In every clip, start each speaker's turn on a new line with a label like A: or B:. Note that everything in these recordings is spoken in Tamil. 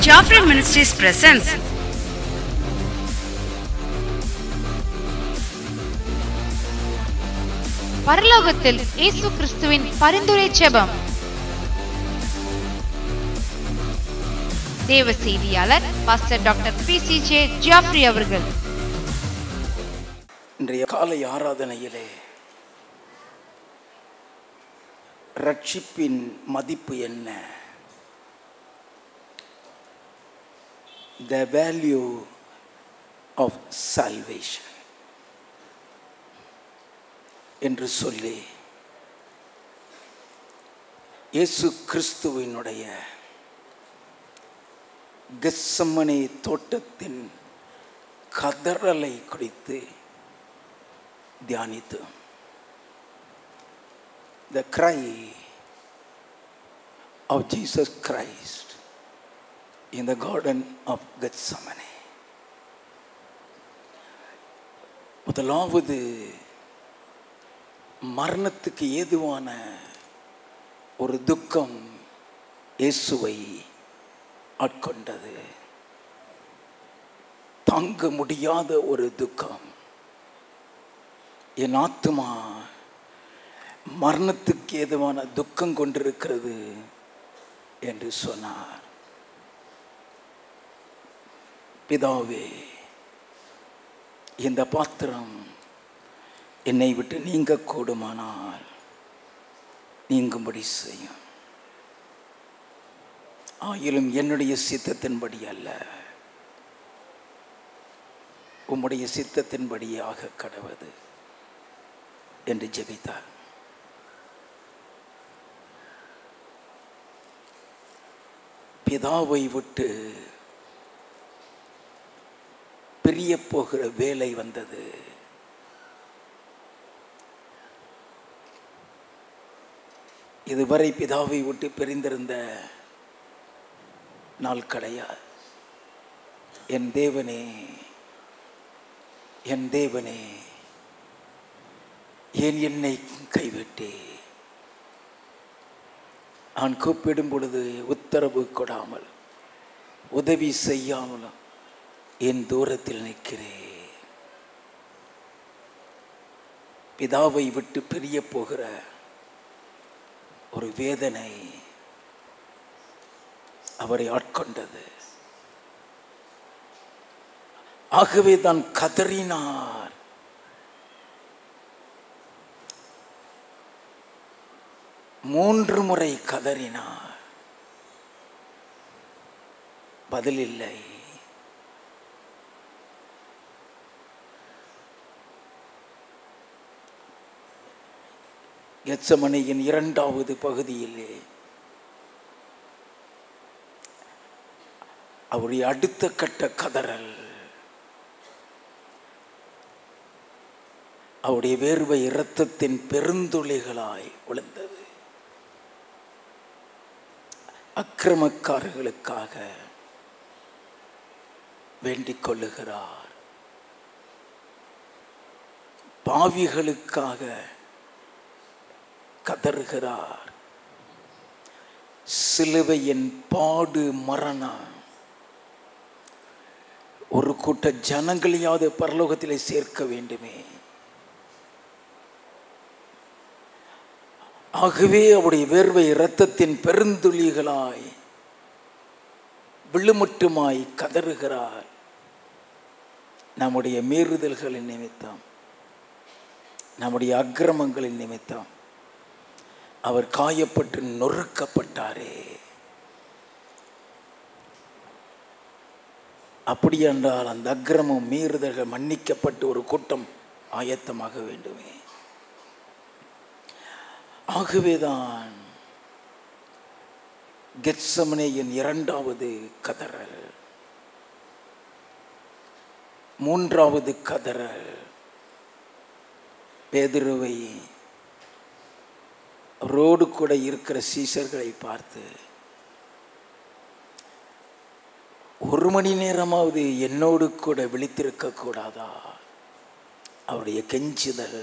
A: Geoffrey Ministries presents
B: பரலோகத்தில் இயேசு கிறிஸ்துவின் பரிந்துரை ஜெபம் தேவ செய்தியாளர் pastor doctor P C J Geoffrey அவர்கள்
C: இன்றைய காலை ஆராதனையிலே ரட்சிப்பின் மதிப்பு என்ன த வேல்யூ ஆஃப் சால்வேஷன் என்று சொல்லி இயேசு கிறிஸ்துவினுடைய கெஸ்ஸமனே தோட்டத்தின் கதறலை குறித்து தியானித்தோம் the cry of Jesus Christ in the garden of Gethsemane முதலாவது மரணத்துக்கு ஏதுவான ஒரு துக்கம் இயேசுவை ஆட்கொண்டது தாங்க முடியாத ஒரு துக்கம் என் ஆத்துமா மரணத்துக்கு ஏதுவான துக்கம் கொண்டிருக்கிறது என்று சொன்னார் பிதாவே இந்த பாத்திரம் என்னை விட்டு நீங்க கூடுமானால் நீங்கும்படி செய்யும் ஆயிலும் என்னுடைய சித்தத்தின்படி அல்ல உம்முடைய சித்தத்தின்படியாக கடவது என்று ஜெபித்தார் பிதாவை விட்டு பிரிய போகிற வேலை வந்தது இதுவரை பிதாவை விட்டு பிரிந்திருந்த நாள் கிடையாது என் தேவனே என் தேவனே ஏன் என்னை கைவிட்டே நான் கூப்பிடும் பொழுது உத்தரவு கொடாமல் உதவி செய்யாமலும் என் தூரத்தில் நிற்கிறேன் பிதாவை விட்டு பிரிய போகிற ஒரு வேதனை அவரை ஆட்கொண்டது ஆகவே தான் கதறினார் மூன்று முறை கதறினார் பதிலில்லை எச்சமணியின் இரண்டாவது பகுதியிலே அவருடைய அடுத்த கட்ட கதறல் அவருடைய வேர்வை இரத்தத்தின் பெருந்துளிகளாய் விழுந்தது அக்கிரமக்காரர்களுக்காக வேண்டிக் கொள்ளுகிறார் பாவிகளுக்காக கதறுகிறார் சிலுவையின் பாடு மரணம் ஒரு கூட்ட ஜனங்களையாவது பரலோகத்திலே சேர்க்க வேண்டுமே ஆகவே அவருடைய வேர்வை இரத்தத்தின் பெருந்துளிகளாய் விழுமுட்டுமாய் கதறுகிறார் நம்முடைய மீறுதல்களின் நிமித்தம் நம்முடைய அக்கிரமங்களின் நிமித்தம் அவர் காயப்பட்டு நொறுக்கப்பட்டாரே அப்படி என்றால் அந்த அக்கிரமம் மீறுதல்கள் மன்னிக்கப்பட்டு ஒரு கூட்டம் ஆயத்தமாக வேண்டுமே ஆகவேதான் கெட்சமனேயின் இரண்டாவது கதறல் மூன்றாவது கதறல் பேதுருவை ரோடு கூட இருக்கிற சீசர்களை பார்த்து ஒரு மணி நேரமாவது என்னோடு கூட விழித்திருக்க கூடாதா அவருடைய கெஞ்சுதல்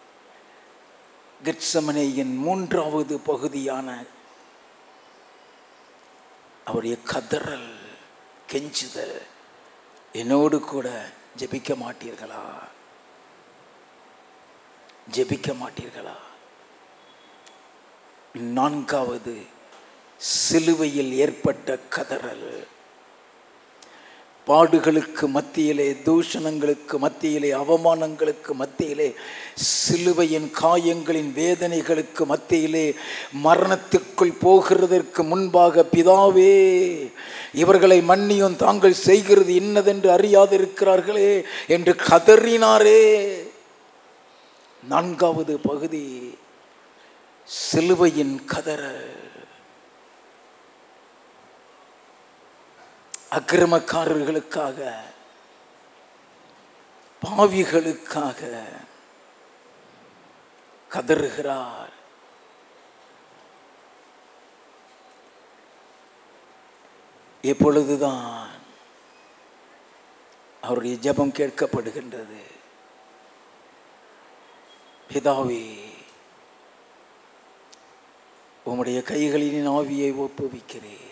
C: கெட்சமனேயின் மூன்றாவது பகுதியான அவருடைய கதறல் கெஞ்சுதல் என்னோடு கூட ஜெபிக்க மாட்டீர்களா ஜெபிக்க மாட்டீர்களா நான்காவது சிலுவையில் ஏற்பட்ட கதறல் பாடுகளுக்கு மத்தியிலே தூஷணங்களுக்கு மத்தியிலே அவமானங்களுக்கு மத்தியிலே சிலுவையின் காயங்களின் வேதனைகளுக்கு மத்தியிலே மரணத்துக்குள் போகிறதற்கு முன்பாக பிதாவே இவர்களை மன்னியும் தாங்கள் செய்கிறது இன்னதென்று அறியாதிருக்கிறார்களே என்று கதறினாரே நான்காவது பகுதி சிலுவையின் கதறல் அக்கிரமக்காரர்களுக்காக பாவிகளுக்காக கதறுகிறார் எப்பொழுதுதான் அவருடைய ஜெபம் கேட்கப்படுகின்றது பிதாவே உம்முடைய கைகளின் ஆவியை ஒப்புவிக்கிறேன்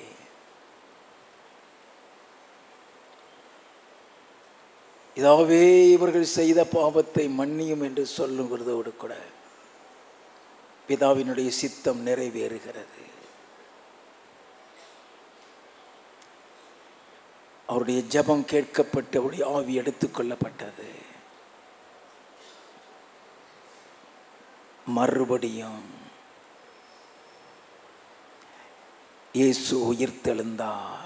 C: இதாவே இவர்கள் செய்த பாவத்தை மன்னியும் என்று சொல்லுகிறதோடு கூட பிதாவினுடைய சித்தம் நிறைவேறுகிறது அவருடைய ஜெபம் கேட்கப்பட்டு அவருடைய ஆவி எடுத்துக்கொள்ளப்பட்டது மறுபடியும் இயேசு உயிர்த்தெழுந்தார்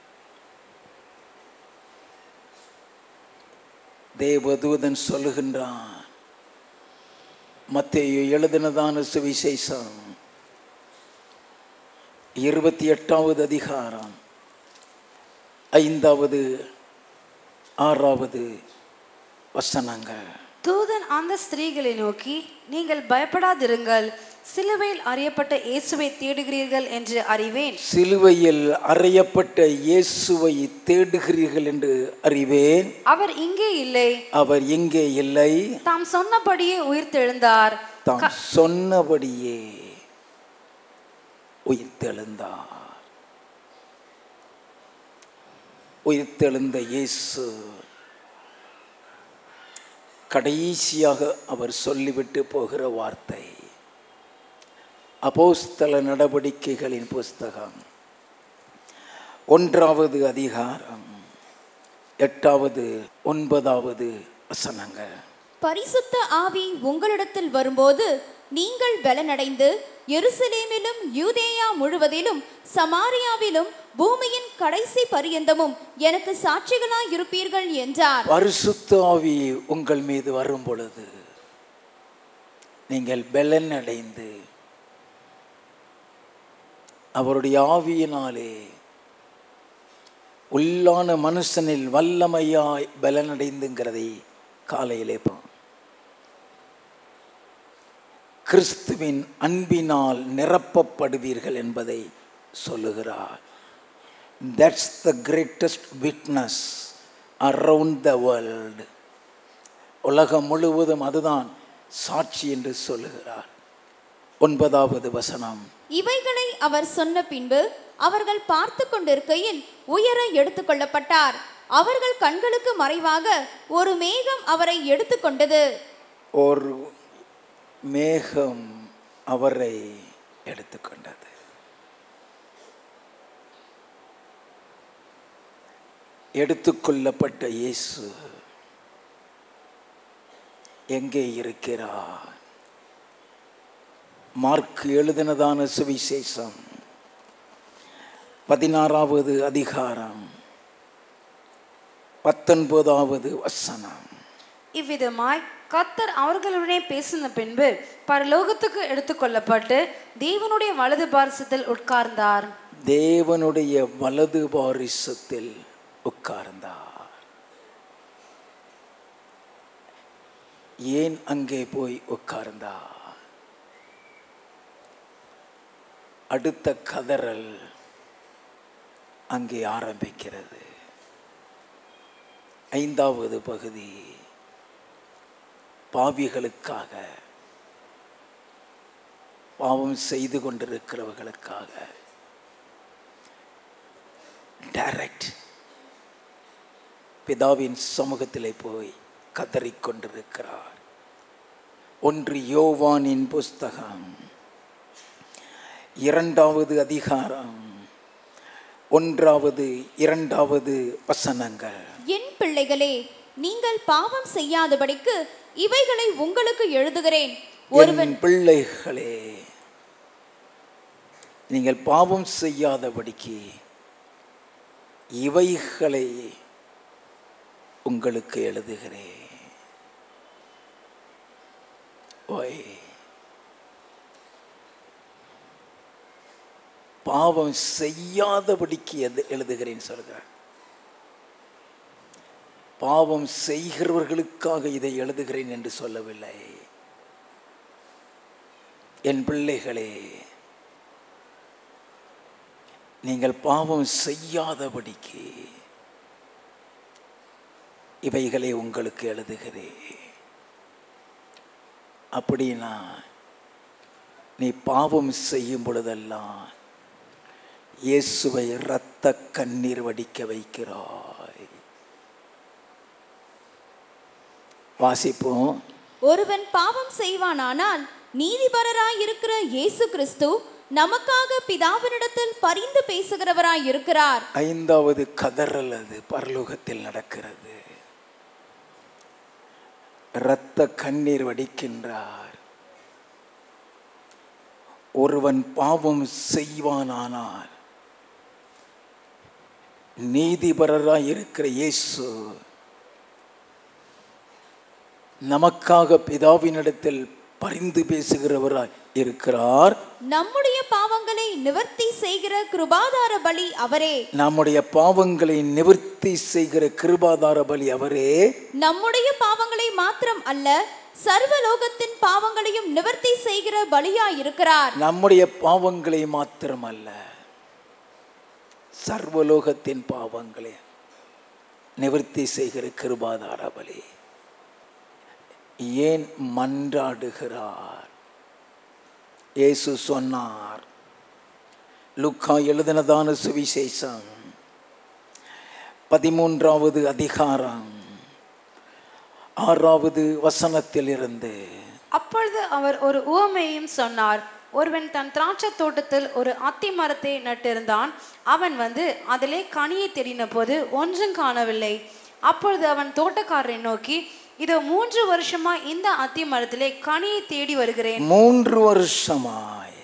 C: தேவதூதன் சொல்லுகின்றான் மத்தேயு எழுதினதான சுவிசேஷம் இருபத்தி எட்டாவது அதிகாரம் ஐந்தாவது ஆறாவது வசனங்கள்
A: தூதன் அந்த ஸ்திரீகளை நோக்கி நீங்கள் பயப்படாதிருங்கள் சிலுவையில் அறியப்பட்ட இயேசுவை தேடுகிறீர்கள் என்று அறிவேன்
C: சிலுவையில் அறையப்பட்ட இயேசுவை தேடுகிறீர்கள் என்று அறிவேன்
A: அவர் இங்கே இல்லை
C: அவர் இங்கே இல்லை
A: தாம் சொன்னபடியே உயிர்த்தெழுந்தார்
C: தாம் சொன்னபடியே உயிர்த்தெழுந்தார் உயிர்த்தெழுந்த இயேசு கடைசியாக அவர் சொல்லிவிட்டு போகிற வார்த்தை அப்போஸ்தல நடவடிக்கைகளின் புஸ்தகம் ஒன்றாவது அதிகாரம் எட்டாவது ஒன்பதாவது வசனங்கள்
D: பரிசுத்த ஆவி உங்களிடத்தில் வரும்போது நீங்கள் பலனடைந்து எருசலேமிலும் யூதேயா முழுவதிலும் சமாரியாவிலும் பூமியின் கடைசி பரியந்தமும் எனக்கு சாட்சிகளாய் இருப்பீர்கள் என்றார்
C: பரிசுத்த ஆவி உங்கள் மீது வரும் பொழுது நீங்கள் பலன் அடைந்து அவருடைய ஆவியினாலே உள்ளான மனுஷனில் வல்லமையாய் பலனடைந்துங்கிறதை காலையிலே பா கிறிஸ்துவின் அன்பினால் நிரப்பப்படுவீர்கள் என்பதை சொல்லுகிறார் that's the greatest witness around the world உலகம் முழுவதும் அதுதான் சாட்சி என்று சொல்லுகிறார் ஒன்பதாவது வசனம்
D: இவைகளை அவர் சொன்ன பின்பு அவர்கள் பார்த்து கொண்டிருக்கையில் உயர எடுத்துக்கொள்ளப்பட்டார் அவர்கள் கண்களுக்கு மறைவாக ஒரு மேகம் அவரை எடுத்துக்கொண்டது
C: ஒரு மேகம் அவரை எடுத்துக்கொண்டது எடுத்துக்கொள்ளப்பட்ட இயேசு எங்கே இருக்கிறார் மார்க் எழுதினதான சுவிசேஷம் பதினாறாவது அதிகாரம் பத்தொன்பதாவது வசனம்
A: இவ்விதமாய் கத்தர் அவர்களுடனே பேசின பின்பு பரலோகத்துக்கு எடுத்துக்கொள்ளப்பட்டு தேவனுடைய வலது பாரசத்தில் உட்கார்ந்தார்
C: தேவனுடைய வலது பாரிசத்தில் உட்கார்ந்தார் ஏன் அங்கே போய் உட்கார்ந்தார் அடுத்த கதறல் அங்கே ஆரம்பிக்கிறது ஐந்தாவது பகுதி பாவிகளுக்காக பாவம் செய்து கொண்டிருக்கிறவர்களுக்காக டைரக்ட் பிதாவின் சமூகத்திலே போய் கதறிக்கொண்டிருக்கிறார் ஒன்று யோவானின் புஸ்தகம் இரண்டாவது அதிகாரம் ஒன்றாவது இரண்டாவது வசனங்கள்
D: என் பிள்ளைகளே நீங்கள் பாவம் செய்யாதபடிக்கு இவைகளை உங்களுக்கு எழுதுகிறேன் ஒருவன்
C: என் பிள்ளைகளே நீங்கள் பாவம் செய்யாதபடிக்கு இவைகளை உங்களுக்கு எழுதுகிறேன் ஓய் பாவம் செய்யாதபடிக்கு எது எழுதுகிறேன் சொல்கிறார் பாவம் செய்கிறவர்களுக்காக இதை எழுதுகிறேன் என்று சொல்லவில்லை என் பிள்ளைகளே நீங்கள் பாவம் செய்யாதபடிக்கு இவைகளை உங்களுக்கு எழுதுகிறேன் அப்படின்னா நீ பாவம் செய்யும் பொழுதெல்லாம் இயேசுவை இரத்த கண்ணீர் வடிக்க வைக்கிறாய் வாசிப்போம்
D: ஒருவன் பாவம் செய்வானானால் நீதிபரராய் இருக்கிற இயேசு கிறிஸ்து நமக்காக பிதாவினிடத்தில் பரிந்து பேசுகிறவராய் இருக்கிறார்
C: ஐந்தாவது கதறல் அது பரலோகத்தில் நடக்கிறது இரத்த கண்ணீர் வடிக்கின்றார் ஒருவன் பாவம் செய்வானானால் நீதிபரராய் இருக்கிற இயேசு நமக்காக பிதாவினிடத்தில் பரிந்து பேசுகிறவராய் இருக்கிறார்
D: நம்முடைய பாவங்களை நிவர்த்தி செய்கிற கிருபாதார பலி அவரே
C: நம்முடைய பாவங்களை நிவர்த்தி செய்கிற கிருபாதார பலி அவரே
D: நம்முடைய பாவங்களை மாத்திரம் அல்ல சர்வலோகத்தின் பாவங்களையும் நிவர்த்தி செய்கிற பலியாய் இருக்கிறார்
C: நம்முடைய பாவங்களை மாத்திரமல்ல சர்வலோகத்தின் பாவங்களை நிவர்த்தி செய்கிற கிருபாதார பலி ஏன் மன்றாடுகிறார் இயேசு சொன்னார் லுக்கா எழுதினதான சுவிசேஷம் பதிமூன்றாவது அதிகாரம் ஆறாவது வசனத்திலிருந்து
A: அப்பொழுது அவர் ஒரு உவமையும் சொன்னார் ஒருவன் தன் திராட்சை தோட்டத்தில் ஒரு அத்தி மரத்தை நட்டிருந்தான் அவன் வந்து அதிலே கனியை தேடின போது ஒன்றும் காணவில்லை அப்பொழுது அவன் தோட்டக்காரரை நோக்கி இதோ மூன்று வருஷமா இந்த அத்தி மரத்திலே கனியை தேடி வருகிறேன்
C: மூன்று வருஷமாய்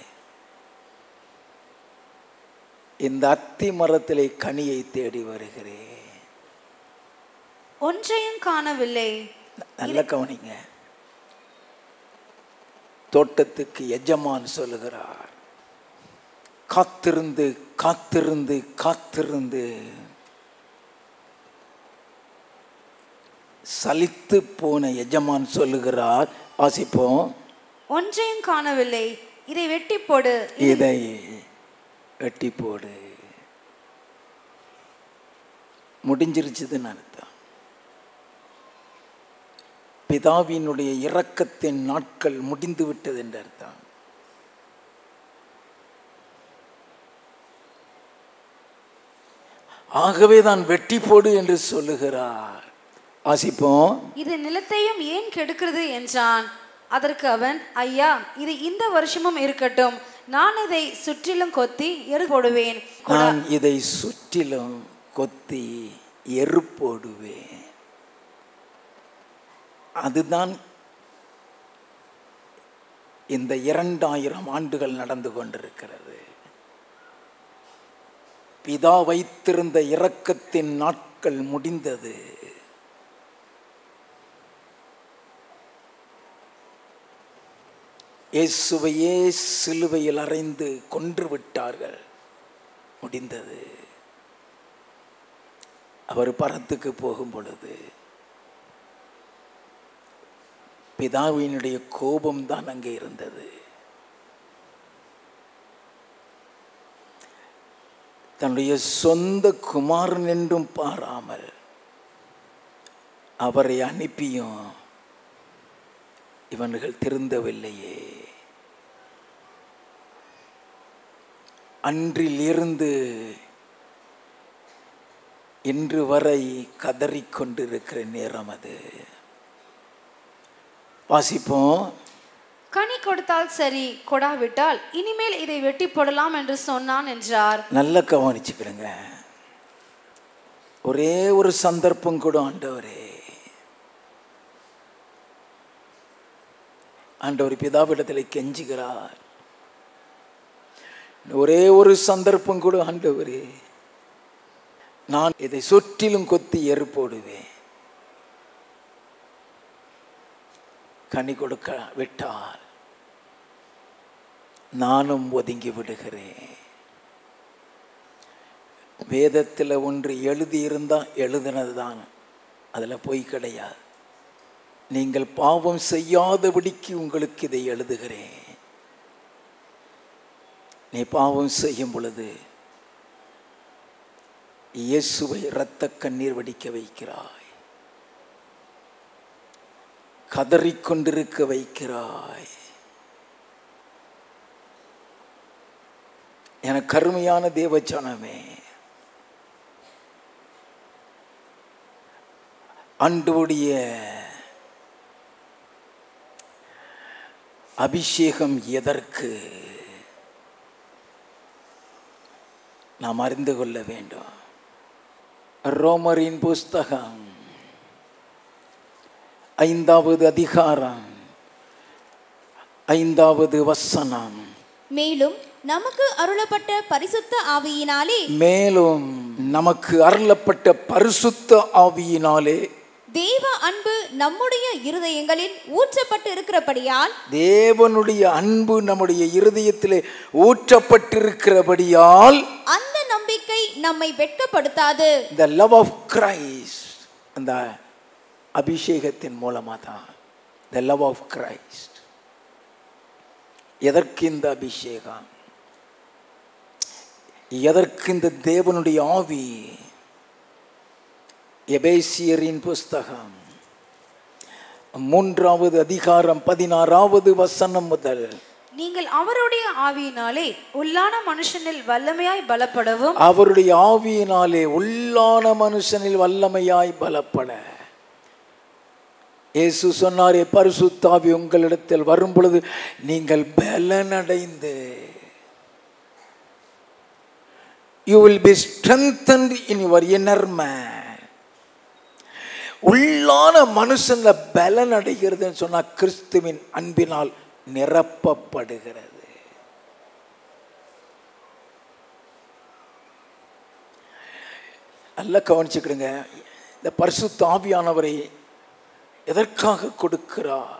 C: இந்த அத்தி மரத்திலே கனியை தேடி வருகிறேன்
A: ஒன்றையும் காணவில்லை
C: நல்ல கவனிங்க தோட்டத்துக்கு எஜமான் சொல்லுகிறார் காத்திருந்து காத்திருந்து காத்திருந்து சலித்து போன எஜமான் சொல்லுகிறார் வாசிப்போம்
A: ஒன்றையும் காணவில்லை இதை வெட்டி போடு
C: இதை வெட்டி போடு முடிஞ்சிருச்சுதுன்னு அர்த்தம் பிதாவினுடைய இரக்கத்தின் நாட்கள் முடிந்து விட்டது என்று அர்த்தம் ஆகவே தான் வெட்டி போடு என்று சொல்லுகிறார் வாசிப்போம்
A: இது நிலத்தையும் ஏன் கெடுக்கிறது என்றான் அதற்கு அவன் ஐயா இது இந்த வருஷமும் இருக்கட்டும் நான் இதை சுற்றிலும் கொத்தி எரு போடுவேன்
C: நான் இதை சுற்றிலும் கொத்தி எரு போடுவேன் அதுதான் இந்த இரண்டாயிரம் ஆண்டுகள் நடந்து கொண்டிருக்கிறது பிதா வைத்திருந்த இரக்கத்தின் நாட்கள் முடிந்தது இயேசுவையே சிலுவையில் அறைந்து கொன்று விட்டார்கள் முடிந்தது அவர் பரத்துக்கு போகும் பொழுது பிதாவினுடைய கோபம் தான் அங்கே இருந்தது தன்னுடைய சொந்த குமாரன் என்றும் பாராமல் அவரை அனுப்பியும் இவன்கள் திருந்தவில்லையே அன்றிலிருந்து இன்று வரை கதறிக்கொண்டிருக்கிற நேரம் அது வாசிப்போம்
A: கனி கொடுத்தால் சரி கொடாவிட்டால் இனிமேல் இதை வெட்டி போடலாம் என்று சொன்னான் என்றார்
C: நல்லா கவனிச்சுக்கிடுங்க ஒரே ஒரு சந்தர்ப்பம் கூட ஆண்டவரே ஆண்டவர் பிதாவிடத்தில் கெஞ்சுகிறார் ஒரே ஒரு சந்தர்ப்பம் கூட ஆண்டவரே நான் இதை சுற்றிலும் கொத்தி எரு போடுவேன் கனி கொடுக்க விட்டால் நானும் ஒதுங்கி விடுகிறேன் வேதத்தில் ஒன்று எழுதியிருந்தா எழுதினது தான் அதில் பொய் கிடையாது நீங்கள் பாவம் செய்யாதபடிக்கு உங்களுக்கு இதை எழுதுகிறேன் நீ பாவம் செய்யும் பொழுது இயேசுவை இரத்த கண்ணீர் வடிக்க வைக்கிறாய் கதறிக்கொண்டிருக்க வைக்கிறாய் என கருமையான தேவச்சனமே அன்றுடைய அபிஷேகம் எதற்கு நாம் அறிந்து கொள்ள வேண்டும் ரோமரின் புஸ்தகம் ஐந்தாவது அதிகாரம் ஐந்தாவது வசனம்
D: மேலும் நமக்கு அருளப்பட்ட பரிசுத்த ஆவியினாலே
C: மேலும் நமக்கு அருளப்பட்ட பரிசுத்த ஆவியினாலே
D: தேவ அன்பு நம்முடைய இருதயங்களில் ஊற்றப்பட்டு இருக்கிறபடியால்
C: தேவனுடைய அன்பு நம்முடைய இருதயத்திலே ஊற்றப்பட்டிருக்கிறபடியால்
D: அந்த நம்பிக்கை நம்மை வெட்கப்படுத்தாது
C: the love of Christ அந்த அபிஷேகத்தின் மூலமாக தான் the love of Christ எதற்கு இந்த அபிஷேகம் எதற்கு இந்த தேவனுடைய ஆவி எபேசியரின் புஸ்தகம் மூன்றாவது அதிகாரம் பதினாறாவது வசனம் முதல்
A: நீங்கள் அவருடைய ஆவியினாலே உள்ளான மனுஷனில் வல்லமையாய் பலப்படவும்
C: அவருடைய ஆவியினாலே உள்ளான மனுஷனில் வல்லமையாய் பலப்பட இயேசு சொன்னாரே பரிசுத்தாவி உங்களிடத்தில் வரும் பொழுது நீங்கள் பலனடைந்து you will be strengthened in your inner man உள்ளான மனுஷன்ல பலன் அடைகிறதுன்னு சொன்னா கிறிஸ்துவின் அன்பினால் நிரப்பப்படுகிறது நல்லா கவனிச்சுக்கிடுங்க இந்த பரிசுத்த ஆவியானவரை எதற்காக கொடுக்கிறார்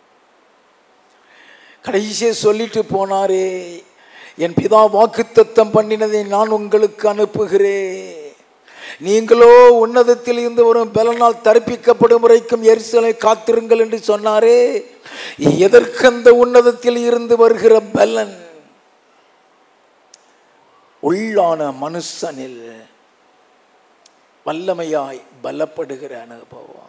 C: கடைசியே சொல்லிட்டு போனாரே என் பிதா வாக்குத்தத்தம் பண்ணினதை நான் உங்களுக்கு அனுப்புகிறேன் நீங்களோ உன்னதத்தில் இருந்து வரும் பலனால் தரிப்பிக்கப்படும் வரைக்கும் எரிசலை காத்திருங்கள் என்று சொன்னாரே எதற்கு அந்த உன்னதத்தில் இருந்து வருகிற பலன் உள்ளான மனுஷனில் வல்லமையாய் பலப்படுகிற அனுபவம்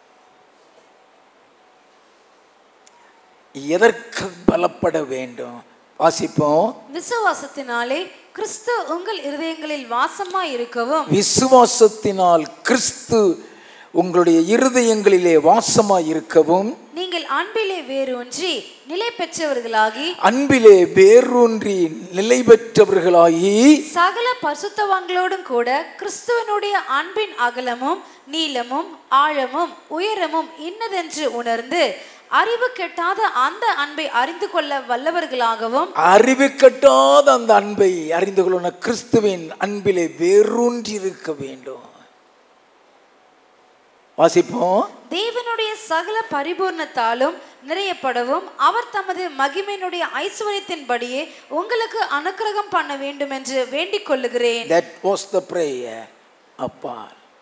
C: எதற்கு பலப்பட வேண்டும் வாசிப்போம்
A: விசுவாசத்தினாலே கிறிஸ்து உங்கள் இருதயங்களில் வாசமாய் இருக்கவும்
C: விசுவாசத்தினால் கிறிஸ்து உங்களுடைய இருதயங்களிலே வாசமாய் இருக்கவும்
A: நீங்கள் அன்பிலே வேரூன்றி நிலை பெற்றவர்களாகி
C: அன்பிலே வேரூன்றி நிலை பெற்றவர்களாகி
A: சகல பரிசுத்தவான்களோடும் கூட கிறிஸ்துவனுடைய அன்பின் அகலமும் நீளமும் ஆழமும் உயரமும் இன்னதென்று உணர்ந்து அறிவு கெட்டாத அந்த அன்பை அறிந்து கொள்ள வல்லவர்களாகவும்
C: அறிவு கட்டாத அந்த அன்பை அறிந்து கொள்ளணும் கிறிஸ்துவின் அன்பிலே வேரூன்றி இருக்க வேண்டும் வாசிப்போம்
A: தேவனுடைய சகல பரிபூர்ணத்தாலும் நிறையப்படவும் அவர் தமது மகிமையினுடைய ஐஸ்வர்யத்தின்படியே உங்களுக்கு அனுக்கிரகம் பண்ண வேண்டும் என்று வேண்டிக் கொள்ளுகிறேன்
C: தட் வாஸ் த பிரேயர் அப்பா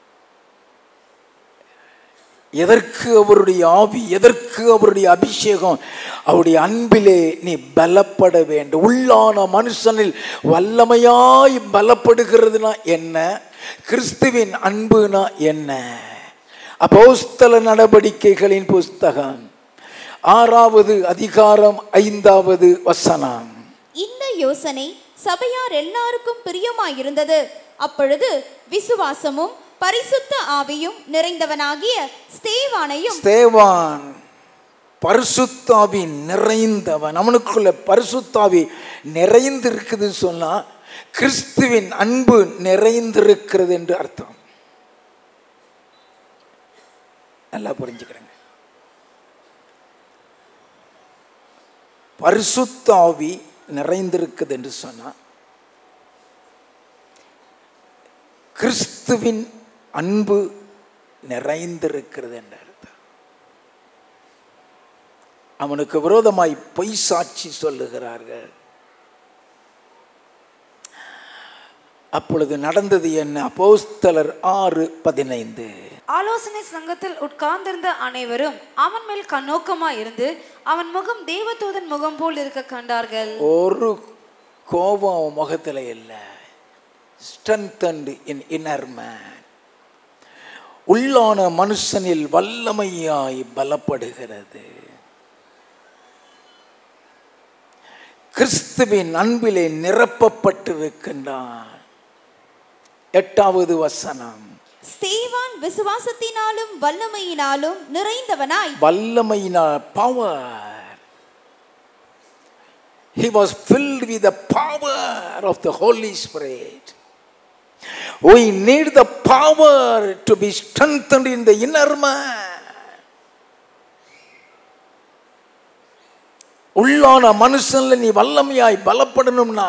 C: எதற்கு அவருடைய ஆவி எதற்கு அவருடைய அபிஷேகம் அவருடைய அன்பிலே நீ பலப்பட வேண்டும் உள்ளான மனுஷனில் வல்லமையாய் பலப்படுகிறதுனா என்ன கிறிஸ்துவின் அன்புனா என்ன அப்போஸ்தல நடவடிக்கைகளின் புஸ்தகம் ஆறாவது அதிகாரம் ஐந்தாவது வசனம்
D: இந்த யோசனை சபையார் எல்லாருக்கும் பிரியமாயிருந்தது அப்பொழுது விசுவாசமும் பரிசுத்த ஆவியும் நிறைந்தவனாகிய ஸ்தேவானையும்
C: ஸ்தேவான் பரிசுத்தாவி நிறைந்தவன் அவனுக்குள்ள பரிசுத்தாவி நிறைந்திருக்குதுன்னு சொன்னா கிறிஸ்துவின் அன்பு நிறைந்திருக்கிறது என்று அர்த்தம் நல்லா புரிஞ்சுக்கிறேங்க பரிசுத்தாவி நிறைந்திருக்குது என்று சொன்னா கிறிஸ்துவின் அன்பு நிறைந்திருக்கிறது என்று அர்த்தம் அவனுக்கு விரோதமாய் பொய் சாட்சி சொல்லுகிறார்கள் அப்பொழுது நடந்தது என்ன அப்போஸ்தலர் ஆறு பதினைந்து
A: ஆலோசனை சங்கத்தில் உட்கார்ந்திருந்த அனைவரும் அவன் மேல் கண்ணோக்கமாய் இருந்து அவன் முகம் தேவதூதன் முகம் போல் இருக்க கண்டார்கள்
C: ஒரு கோபம் அவன் முகத்தில் இல்லை ஸ்ட்ரென்தன்டு இன் இன்னர் மேன் உள்ளான மனுஷனில் வல்லமையாய் பலப்படுகிறது கிறிஸ்துவின் அன்பிலே நிரப்பப்பட்டிருக்கின்றான் எட்டாவது வசனம்
D: ஸ்தேவான் விசுவாசத்தினாலும் வல்லமையினாலும் நிறைந்தவனாய்
C: வல்லமையினால் power he was filled with the power of the holy spirit we need the power to be strengthened in the inner man உள்ளான மனுஷன்ல நீ வல்லமையாய் பலப்படணும்னா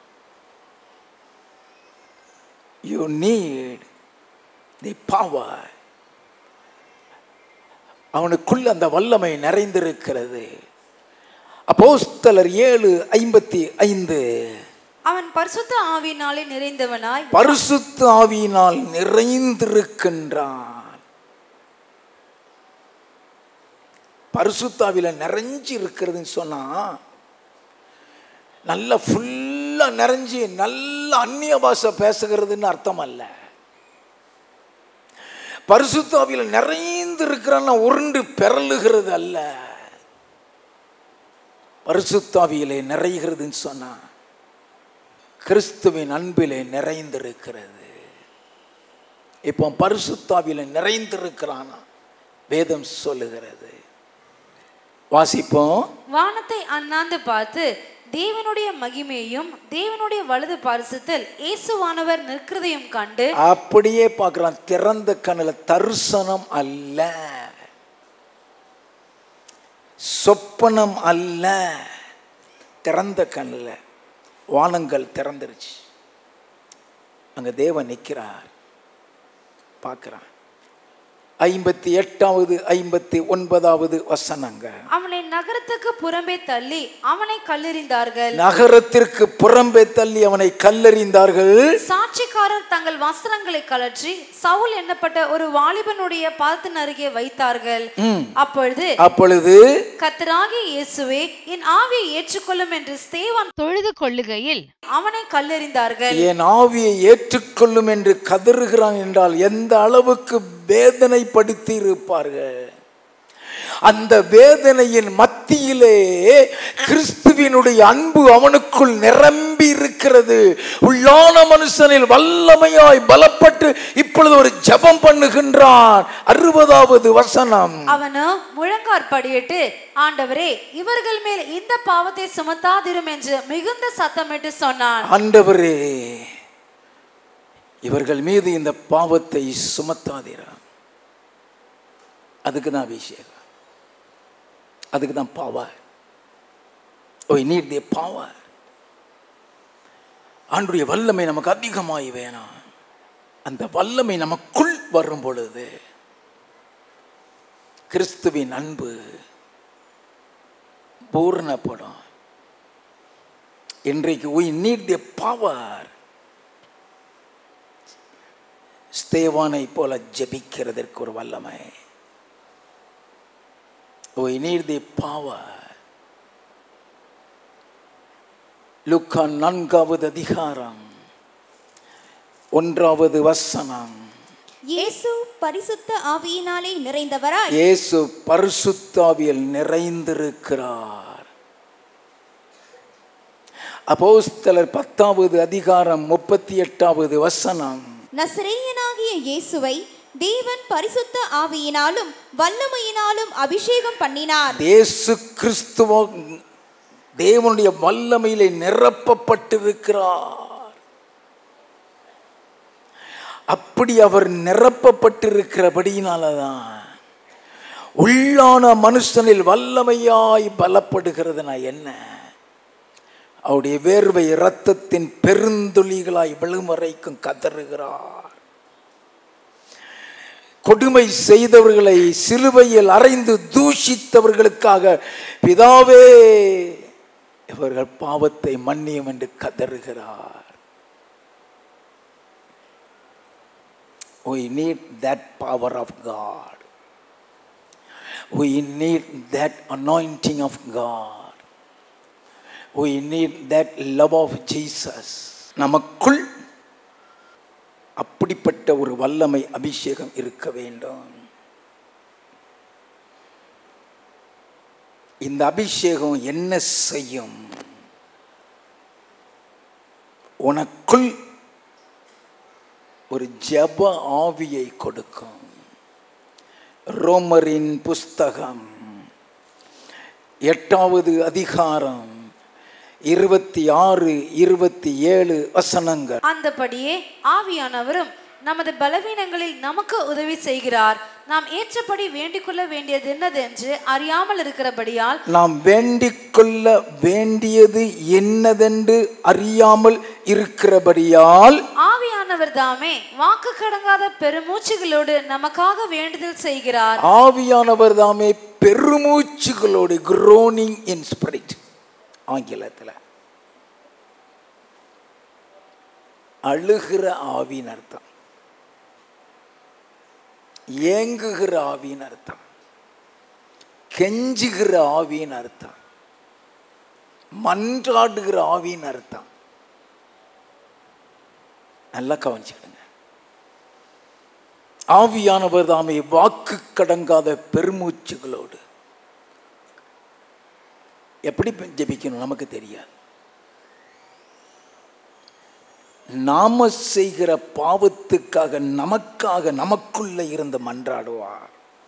C: யூ நீட் தி பவர் அவனுக்குள்ள அந்த வல்லமை நிறைந்திருக்கிறது அப்போஸ்தலர் ஏழு ஐம்பத்தி ஐந்து
A: அவன் பரிசுத்த ஆவியினாலே நிறைந்தவனாய்
C: பரிசுத்த ஆவியினால் நிறைந்திருக்கின்றான் பரிசுத்தாவில நிறைஞ்சு இருக்கிறதுன்னு சொன்னா நல்ல ஃபுல்லா நிறைஞ்சு நல்ல அந்நிய பாஷை பேசுகிறதுன்னு அர்த்தம் அல்ல பரிசுத்தாவில நிறைந்து இருக்கிறான்னா உருண்டு பெறலுகிறது அல்ல பரிசுத்தாவியிலே நிறைகிறதுன்னு சொன்னா கிறிஸ்துவின் அன்பிலே நிறைந்திருக்கிறது இப்போ பரிசுத்தாவில நிறைந்திருக்கிறானா வேதம் சொல்லுகிறது வாசிப்போம்
A: வானத்தை அண்ணாந்து பார்த்து தேவனுடைய மகிமையையும் தேவனுடைய வலது பரிசுத்தில் இயேசுவானவர் நிற்கிறதையும் கண்டு
C: அப்படியே பார்க்குறான் திறந்த கண்ணில் தரிசனம் அல்ல சொப்பனம் அல்ல திறந்த கண்ணில் வானங்கள் திறந்துருச்சு அங்கே தேவன் நிற்கிறார் பார்க்குறான் ஐம்பத்தி எட்டாவது ஐம்பத்தி ஒன்பதாவது வசனங்க
A: அவனை நகரத்துக்கு புறம்பே தள்ளி அவனை கல்லெறிந்தார்கள்
C: நகரத்திற்கு புறம்பே தள்ளி அவனை கல்லெறிந்தார்கள்
A: சாட்சிக்காரர் தங்கள் வஸ்திரங்களை கழற்றி சவுல் எண்ணப்பட்ட ஒரு வாலிபனுடைய பாதத்தின் அருகே வைத்தார்கள் அப்பொழுது
C: அப்பொழுது
A: கர்த்தராகிய இயேசுவே என் ஆவியை ஏற்றுக்கொள்ளும் என்று ஸ்தேவான்
B: தொழுது கொள்ளுகையில்
A: அவனை கல்லெறிந்தார்கள்
C: என் ஆவியை ஏற்றுக்கொள்ளும் என்று கதறுகிறான் என்றால் எந்த அளவுக்கு வேதனைப்படுத்தி இருப்பார்கள் அந்த வேதனையின் மத்தியிலே கிறிஸ்துவினுடைய அன்பு அவனுக்குள் நிரம்பி இருக்கிறது உள்ளான மனுஷனில் வல்லமையாய் பலப்பட்டு இப்பொழுது ஒரு ஜெபம் பண்ணுகின்றான் அறுபதாவது வசனம்
A: அவனோ முழங்காற்படியிட்டு ஆண்டவரே இவர்கள் மேல் இந்த பாவத்தை சுமத்தாதிரும் என்று மிகுந்த சத்தமிட்டு சொன்னான்
C: ஆண்டவரே இவர்கள் மீது இந்த பாவத்தை சுமத்தாதீரா அதுக்கு தான் அபிஷேகம் அதுக்கு தான் power oh need the power ஆண்டுடைய வல்லமை நமக்கு அதிகமாய் வேணாம் அந்த வல்லமை நமக்குள் வரும் பொழுது கிறிஸ்துவின் அன்பு பூர்ணப்படும் இன்றைக்கு we need the பவர் ஸ்தேவானை போல ஜெபிக்கிறதற்கு ஒரு வல்லமை we need the power லுக்கா நான்காவது அதிகாரம் ஒன்றாவது வசனம்
D: இயேசு பரிசுத்த ஆவியினாலே நிறைந்தவராய்
C: இயேசு பரிசுத்தாவியல் நிறைந்திருக்கிறார் அப்போஸ்தலர் பத்தாவது அதிகாரம் முப்பத்தி எட்டாவது வசனம்
D: நசரேயனாகிய இயேசுவை தேவன் பரிசுத்த ஆவியினாலும் வல்லமையினாலும் அபிஷேகம் பண்ணினார்
C: இயேசு கிறிஸ்துவ தேவனுடைய வல்லமையிலே நிரப்பப்பட்டிருக்கிறார் அப்படி அவர் நிரப்பப்பட்டிருக்கிறபடியினாலதான் உள்ளான மனுஷனில் வல்லமையாய் பலப்படுகிறதுனா என்ன அவருடைய வேர்வை இரத்தத்தின் பெருந்துளிகளாய் விழும் வரைக்கும் கதறுகிறார் கொடுமை செய்தவர்களை சிலுவையில் அறைந்து தூஷித்தவர்களுக்காக பிதாவே இவர்கள் பாவத்தை மன்னியும் என்று கதறுகிறார் We need that power of God. We need that anointing of God. We need that love of Jesus. நமக்குள் அப்படிப்பட்ட ஒரு வல்லமை அபிஷேகம் இருக்க வேண்டும் இந்த அபிஷேகம் என்ன செய்யும் உனக்குள் ஒரு ஜெப ஆவியை கொடுக்கும் ரோமரின் புஸ்தகம் எட்டாவது அதிகாரம் இருபத்தி ஆறு இருபத்தி ஏழு வசனங்கள்
A: அந்தபடியே ஆவியானவரும் நமது பலவீனங்களில் நமக்கு உதவி செய்கிறார் நாம் ஏற்றபடி வேண்டிக் கொள்ள வேண்டியது என்னதென்று அறியாமல் இருக்கிறபடியால்
C: நாம் வேண்டிக் கொள்ள வேண்டியது என்னதென்று அறியாமல் இருக்கிறபடியால்
A: ஆவியானவர் தாமே வாக்கு கடங்காத பெருமூச்சுகளோடு நமக்காக வேண்டுதல் செய்கிறார்
C: ஆவியானவர் தாமே பெருமூச்சுகளோடு groaning இன் ஸ்பிரிட் ஆங்கிலத்தில் அழுகிற ஆவின்னு அர்த்தம் ஏங்குகிற ஆவின்னு அர்த்தம் கெஞ்சுகிற ஆவின்னு அர்த்தம் மன்றாடுகிற ஆவின்னு அர்த்தம் நல்லா கவனிச்சுக்கிடுங்க ஆவியானவர் தாமே வாக்கு கடங்காத பெருமூச்சுகளோடு எப்படி ஜெபிக்கணும் நமக்கு தெரியாது நாம செய்கிற பாவத்துக்காக நமக்காக நமக்குள்ள இருந்து மன்றாடுவார்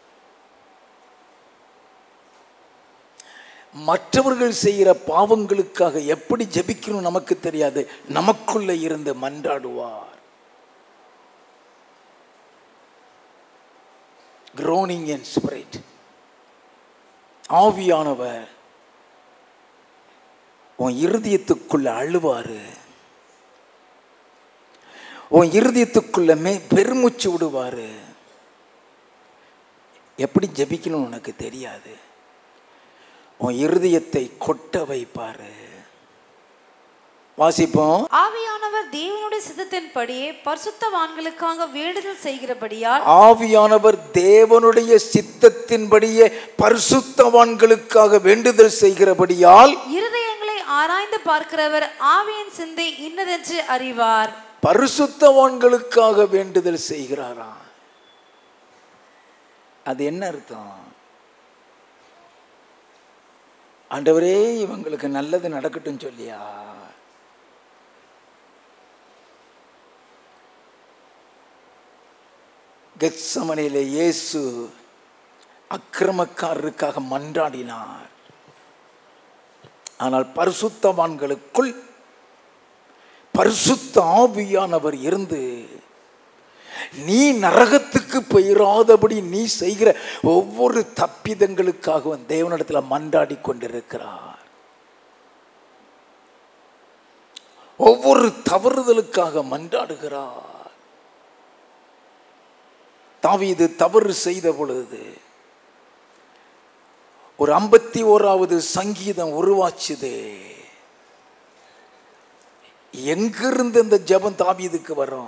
C: மற்றவர்கள் செய்கிற பாவங்களுக்காக எப்படி ஜெபிக்கணும் நமக்கு தெரியாது நமக்குள்ள இருந்து மன்றாடுவார் groaning in spirit ஆவியானவர் உன் இருதயத்துக்குள்ள அழுவாரு உன் இருதயத்துக்குள்ள மே பெருமூச்சு விடுவாரு எப்படி ஜெபிக்கணும் உனக்கு தெரியாது உன் இருதயத்தை கொட்ட வைப்பாரு வாசிப்போம்
A: ஆவியானவர் தேவனுடைய சித்தத்தின்படியே பரிசுத்தவான்களுக்காக வேண்டுதல் செய்கிறபடியால்
C: ஆவியானவர் தேவனுடைய சித்தத்தின்படியே பரிசுத்தவான்களுக்காக வேண்டுதல் செய்கிறபடியால்
A: இருதயங்களை ஆராய்ந்து பார்க்கிறவர் ஆவியின் சிந்தை இன்னதென்று அறிவார்
C: பரிசுத்தவான்களுக்காக வேண்டுதல் செய்கிறாராம் அது என்ன அர்த்தம் ஆண்டவரே இவங்களுக்கு நல்லது நடக்கட்டும் சொல்லியா கெத்சமனையிலே இயேசு அக்கிரமக்காரருக்காக மன்றாடினார் ஆனால் பரிசுத்தவான்களுக்குள் பரிசுத்த ஆவியானவர் இருந்து நீ நரகத்துக்கு பெயராதபடி நீ செய்கிற ஒவ்வொரு தப்பிதங்களுக்காகவும் தேவனிடத்தில் மன்றாடி கொண்டிருக்கிறார் ஒவ்வொரு தவறுதலுக்காக மன்றாடுகிறார் தாவீது தவறு செய்த பொழுது ஒரு ஐம்பத்தி ஓராவது சங்கீதம் உருவாச்சுதே எங்கிருந்து இந்த ஜெபம் தாவீதுக்கு வரும்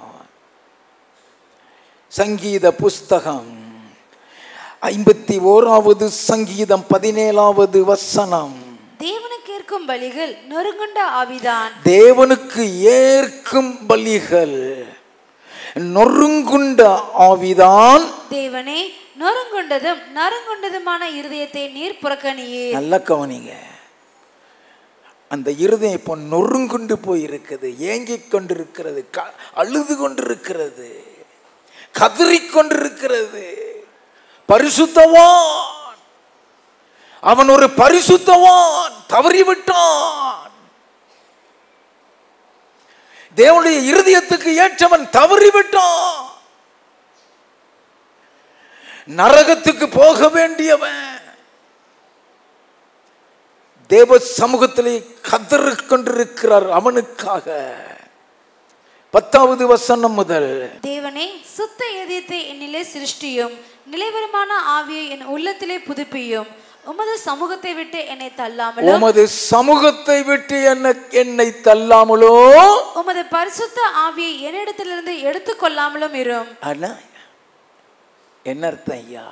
C: சங்கீத புஸ்தகம் ஐம்பத்தி ஓராவது சங்கீதம் பதினேழாவது வசனம்
A: தேவனுக்கு ஏற்கும் பலிகள் நொறுங்குண்ட ஆவிதான்
C: தேவனுக்கு ஏற்கும் பலிகள் நொறுங்குண்ட ஆவிதான்
A: தேவனே நொறுங்குண்டதும் நறுங்குண்டதுமான இருதயத்தை நீர் புறக்கணியே
C: நல்ல கவனிங்க அந்த இருதயம் இப்போ நொறுங்குண்டு போயிருக்குது ஏங்கிக் கொண்டிருக்கிறது க- அழுது கொண்டிருக்கிறது கதறிக் கொண்டிருக்கிறது பரிசுத்தவான் அவன் ஒரு பரிசுத்தவான் தவறிவிட்டான் தேவனுடைய இருதயத்துக்கு ஏற்றவன் தவறிவிட்டான் நரகத்துக்கு போக வேண்டியவன் தேவ சமூகத்திலே கதறிக் கொண்டிருக்கிறார் அவனுக்காக பத்தாவது வசனம் முதல்
A: தேவனே சுத்த இதயத்தை என்னிலே சிருஷ்டியும் நிலைவரமான ஆவியை என் உள்ளத்திலே புதுப்பியும் உமது சமூகத்தை விட்டு என்னை தள்ளாமலும்
C: உமது சமூகத்தை விட்டு என்ன என்னை தள்ளாமலோ
A: உமது பரிசுத்த ஆவியை என்னிடத்திலிருந்து எடுத்துக்கொள்ளாமலும் இரும்
C: ஆனா என்ன அர்த்தம் ஐயா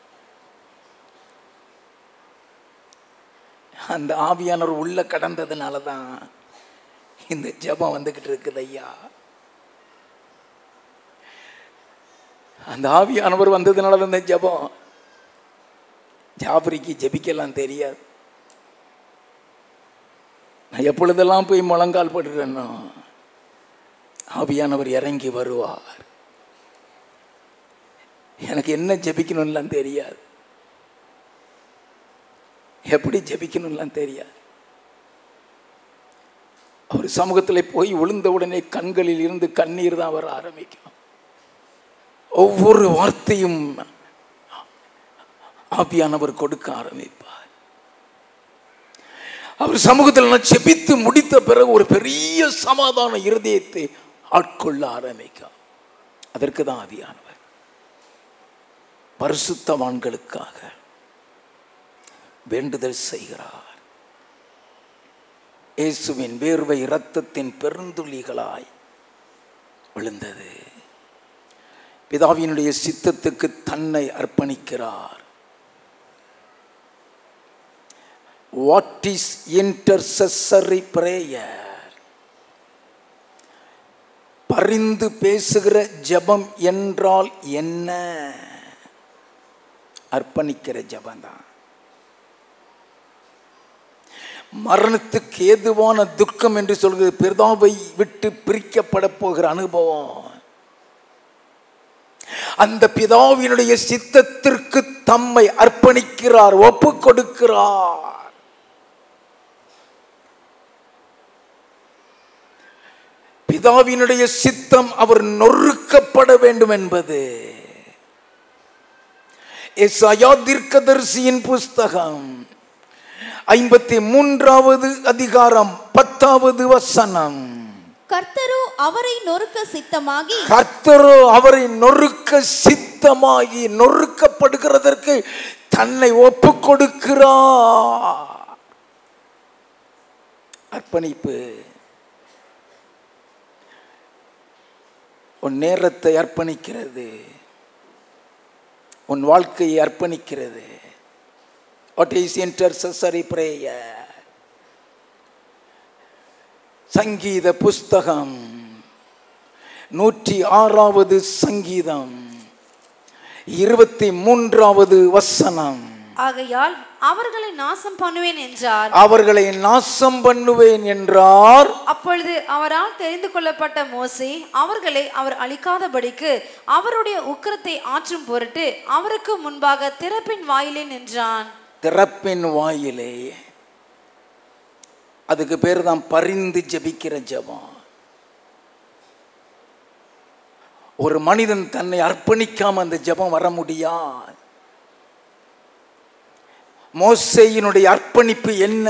C: அந்த ஆவியானவர் உள்ள கடந்ததுனால தான் இந்த ஜெபம் வந்துகிட்டு இருக்குது ஐயா அந்த ஆவியானவர் வந்ததுனால தான் இந்த ஜெபம் ஜாபரிக்கு ஜெபிக்கலாம் தெரியாது நான் எப்பொழுதெல்லாம் போய் முழங்கால் படுறேனோ ஆவியானவர் இறங்கி வருவார் எனக்கு என்ன ஜெபிக்கணும்லாம் தெரியாது எப்படி ஜெபிக்கணும்லாம் தெரியாது அவர் சமூகத்தில் போய் விழுந்த உடனே கண்களில் இருந்து கண்ணீர் தான் வர ஆரம்பிக்கும் ஒவ்வொரு வார்த்தையும் ஆவியானவர் கொடுக்க ஆரம்பிப்பார் அவர் சமூகத்தில் நான் செபித்து முடித்த பிறகு ஒரு பெரிய சமாதான இருதயத்தை ஆட்கொள்ள ஆரம்பிக்கும் அதற்கு தான் ஆவியானவர் பரிசுத்தவான்களுக்காக வேண்டுதல் செய்கிறார் இயேசுவின் வேர்வை இரத்தத்தின் பெருந்துளிகளாய் விழுந்தது பிதாவினுடைய சித்தத்துக்கு தன்னை அர்ப்பணிக்கிறார் வாட் இஸ் இன்டர்செசரி பிரேயர் பரிந்து பேசுகிற ஜெபம் என்றால் என்ன அர்ப்பணிக்கிற ஜெபம்தான் மரணத்துக்கு ஏதுவான துக்கம் என்று சொல்கிறது பிதாவை விட்டு பிரிக்கப்பட போகிற அனுபவம் அந்த பிதாவினுடைய சித்தத்திற்கு தம்மை அர்ப்பணிக்கிறார் ஒப்பு கொடுக்கிறார் பிதாவினுடைய சித்தம் அவர் நொறுக்கப்பட வேண்டும் என்பது எஸ்ஐயா தீர்க்கதரிசியின் புஸ்தகம் ஐம்பத்தி மூன்றாவது அதிகாரம் பத்தாவது வசனம்
D: கர்த்தரோ அவரை நொறுக்க சித்தமாகி
C: கர்த்தரோ அவரை நொறுக்க சித்தமாகி நொறுக்கப்படுகிறதற்கு தன்னை ஒப்பு கொடுக்கிறார் அர்ப்பணிப்பு உன் நேரத்தை அர்ப்பணிக்கிறது உன் வாழ்க்கையை அர்ப்பணிக்கிறது வாட் இஸ் இன்டர்செசரி பிரேயர் சங்கீத புஸ்தகம் நூற்றி ஆறாவது சங்கீதம் இருபத்தி மூன்றாவது வசனம்
A: ஆகையால் அவர்களை நாசம் பண்ணுவேன் என்றார்
C: அவர்களை நாசம் பண்ணுவேன் என்றார்
A: அப்பொழுது அவரால் தெரிந்து கொள்ளப்பட்ட மோசே அவர்களை அவர் அழிக்காதபடிக்கு அவருடைய உக்கிரத்தை ஆற்றும் பொருட்டு அவருக்கு முன்பாக திறப்பின் வாயிலே நின்றான்
C: திறப்பின் வாயிலே அதுக்கு பேர் தான் பரிந்து ஜெபிக்கிற ஜெபம் ஒரு மனிதன் தன்னை அர்ப்பணிக்காம அந்த ஜெபம் வர முடியாது மோசையினுடைய அர்ப்பணிப்பு என்ன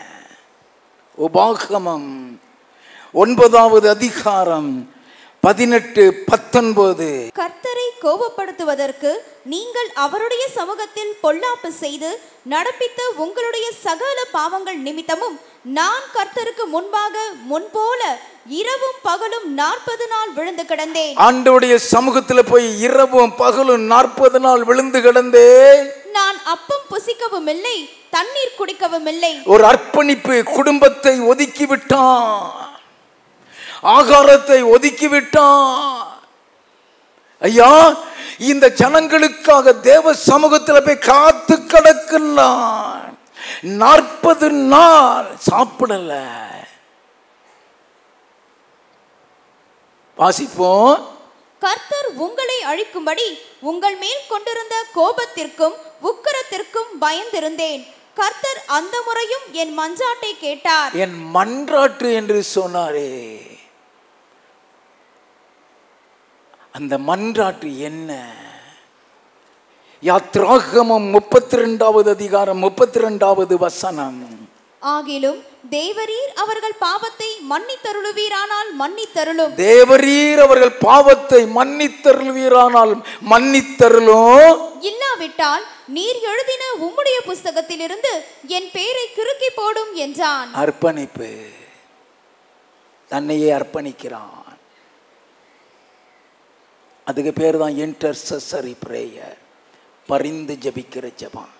C: உபாகமம் ஒன்பதாவது அதிகாரம் பதினெட்டு பத்தொன்பது
D: கர்த்தரை கோபப்படுத்துவதற்கு நீங்கள் அவருடைய சமூகத்தில் பொல்லாப்பு செய்து நடப்பித்த உங்களுடைய சகல பாவங்கள் நிமித்தமும் நான் கர்த்தருக்கு முன்பாக முன்போல இரவும் பகலும் நாற்பது நாள் விழுந்து கிடந்தேன்
C: ஆண்டவருடைய சமூகத்தில் போய் இரவும் பகலும் நாற்பது நாள் விழுந்து கிடந்தே
D: நான் அப்பம் புசிக்கவும் இல்லை தண்ணீர் குடிக்கவும் இல்லை
C: ஒரு அர்ப்பணிப்பு குடும்பத்தை ஒதுக்கி விட்டான் ஆகாரத்தை ஒதுக்கி விட்டான் ஐயா இந்த ஜனங்களுக்காக தேவ சமூகத்தில் போய் காத்து கிடக்கிறான் நாற்பது நாள் சாப்பிடல வாசிப்போம்
D: கர்த்தர் உங்களை அழிக்கும்படி உங்கள் மேல் கொண்டிருந்த கோபத்திற்கும் உக்கிரத்திற்கும் பயந்திருந்தேன் கர்த்தர் அந்த முறையும் என் மஞ்சாட்டை கேட்டார்
C: என் மன்றாட்டு என்று சொன்னாரே அந்த மன்றாட்டு என்ன யாத்ராகமம் முப்பத்தி ரெண்டாவது அதிகாரம் முப்பத்தி ரெண்டாவது வசனம்
D: ஆகிலும் தேவரீர் அவர்கள் பாவத்தை மன்னித்தருளுவீரானால் மன்னித்தருளும்
C: தேவரீர் அவர்கள் பாவத்தை மன்னித்தருள்வீரானால் மன்னித்தருளும்
D: இல்லாவிட்டால் நீர் எழுதின உம்முடைய புஸ்தகத்திலிருந்து என் பேரை கிறுக்கி போடும் என்றான்
C: அர்ப்பணிப்பு தன்னையே அர்ப்பணிக்கிறான் அதுக்கு பேர் தான் இன்டர்சஸரி பிரேயர் பரிந்து ஜபிக்கிற ஜெபம்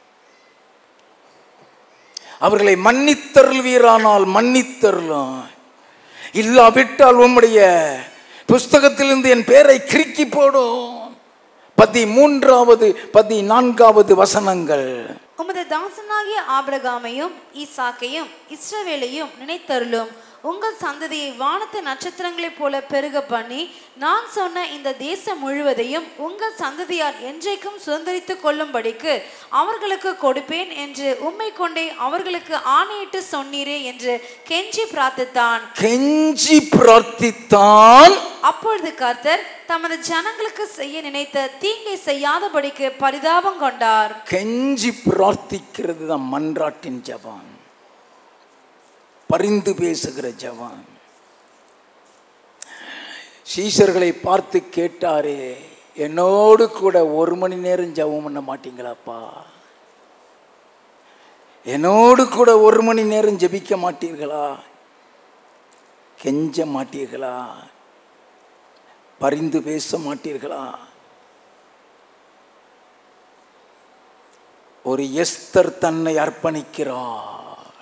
C: அவர்களை மன்னித்தருள்வீரானால் மன்னித்தருளும் இல்லாவிட்டால் உம்முடைய புஸ்தகத்திலிருந்து என் பேரை கிறுக்கி போடும் பதி மூன்றாவது பதி நான்காவது வசனங்கள்
A: உமது தாசனாகிய ஆபிரகாமையும் ஈசாக்கையும் இஸ்ரவேலையும் நினைத்தருளும் உங்கள் சந்ததியை வானத்து நட்சத்திரங்களைப் போல பெருக பண்ணி நான் சொன்ன இந்த தேசம் முழுவதையும் உங்கள் சந்ததியார் என்றைக்கும் சுதந்திரித்துக் கொள்ளும்படிக்கு அவர்களுக்கு கொடுப்பேன் என்று உம்மை கொண்டே அவர்களுக்கு ஆணையிட்டு சொன்னீரே என்று கெஞ்சி பிரார்த்தித்தான்
C: கெஞ்சி பிரார்த்தித்தான்
A: அப்பொழுது கர்த்தர் தமது ஜனங்களுக்கு செய்ய நினைத்த தீங்கை செய்யாதபடிக்கு பரிதாபம் கொண்டார்
C: கெஞ்சி பிரார்த்திக்கிறது தான் மன்றாட்டின் ஜெபம் பரிந்து பேசுகிற ஜெபம் சீஷர்களை பார்த்து கேட்டாரே என்னோடு கூட ஒரு மணி நேரம் ஜெபம் பண்ண மாட்டீங்களாப்பா என்னோடு கூட ஒரு மணி நேரம் ஜெபிக்க மாட்டீர்களா கெஞ்ச மாட்டீர்களா பரிந்து பேச மாட்டீர்களா ஒரு எஸ்தர் தன்னை அர்ப்பணிக்கிறார்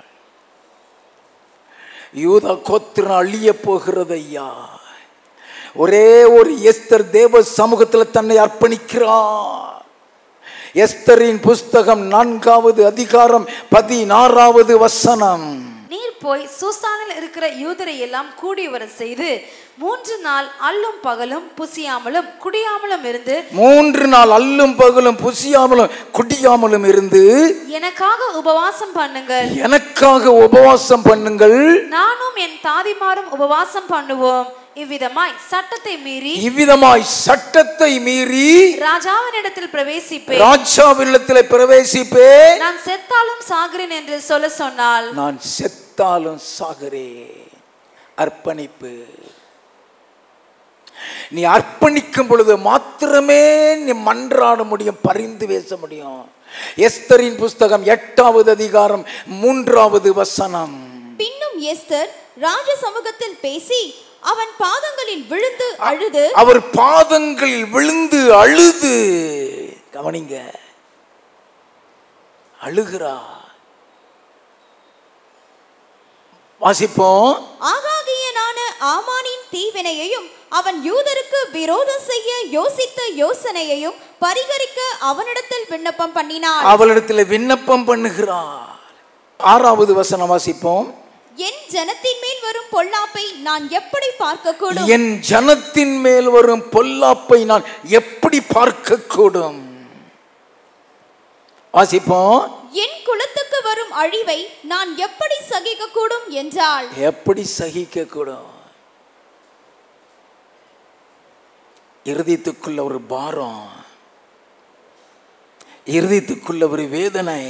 C: யூதா கோத்திரம் அழிய போகிறது ஐயா ஒரே ஒரு எஸ்தர் தேவ சமூகத்தில் தன்னை அர்ப்பணிக்கிறார் எஸ்தரின் புஸ்தகம் நான்காவது அதிகாரம் பதினாறாவது வசனம்
A: நீர் போய் சூசானில் இருக்கிற யூதரை எல்லாம் கூடி வர செய்து மூன்று நாள் அல்லும் பகலும் புசியாமலும் குடியாமலும் இருந்து
C: மூன்று நாள் அல்லும் பகலும் புசியாமலும் குடியாமலும் இருந்து
A: எனக்காக உபவாசம் பண்ணுங்கள்
C: எனக்காக உபவாசம் பண்ணுங்கள்
A: நானும் என் தாதிமாரும் உபவாசம் பண்ணுவோம் இவ்விதமாய் சட்டத்தை மீறி
C: இவ்விதமாய் சட்டத்தை மீறி
A: ராஜாவினிடத்தில் பிரவேசிப்பேன்
C: ராஜாவில்லத்தில் பிரவேசிப்பே
A: நான் செத்தாலும் சாகிறேன் என்று சொல்ல சொன்னால்
C: நான் செத்தாலும் சாகிறே அர்ப்பணிப்பு நீ அர்ப்பணிக்கும் பொழுது மாத்திரமே நீ மன்றாட முடியும் பரிந்து பேச முடியும் எஸ்தரின் புஸ்தகம் எட்டாவது அதிகாரம் மூன்றாவது வசனம்
D: பின்னும் எஸ்தர் ராஜ சமூகத்தில் பேசி அவன் பாதங்களில் விழுந்து அழுது
C: அவர் பாதங்களில் விழுந்து அழுது கவனிங்க அழுகிறா வாசிப்போம்
D: ஆகாகியனான ஆமானின் தீவினையையும் அவன் யூதருக்கு விரோதம் செய்ய யோசித்த யோசனையையும் பரிகரிக்க அவனிடத்தில் விண்ணப்பம் பண்ணினான்
C: அவளிடத்தில் விண்ணப்பம் பண்ணுகிறார் ஆறாவது வசனம் வாசிப்போம்
D: என் ஜனத்தின் மேல் வரும் பொல்லாப்பை நான் எப்படி பார்க்க கூடும்
C: என் ஜனத்தின் மேல் வரும் பொல்லாப்பை நான் எப்படி பார்க்க கூடும் வாசிப்போம்
D: என் குலத்துக்கு வரும் அழிவை நான் எப்படி சகிக்க கூடும் என்றாள்
C: எப்படி சகிக்க கூடும் இருதயத்துக்குள்ள ஒரு பாரம் இருதயத்துக்குள்ள ஒரு வேதனை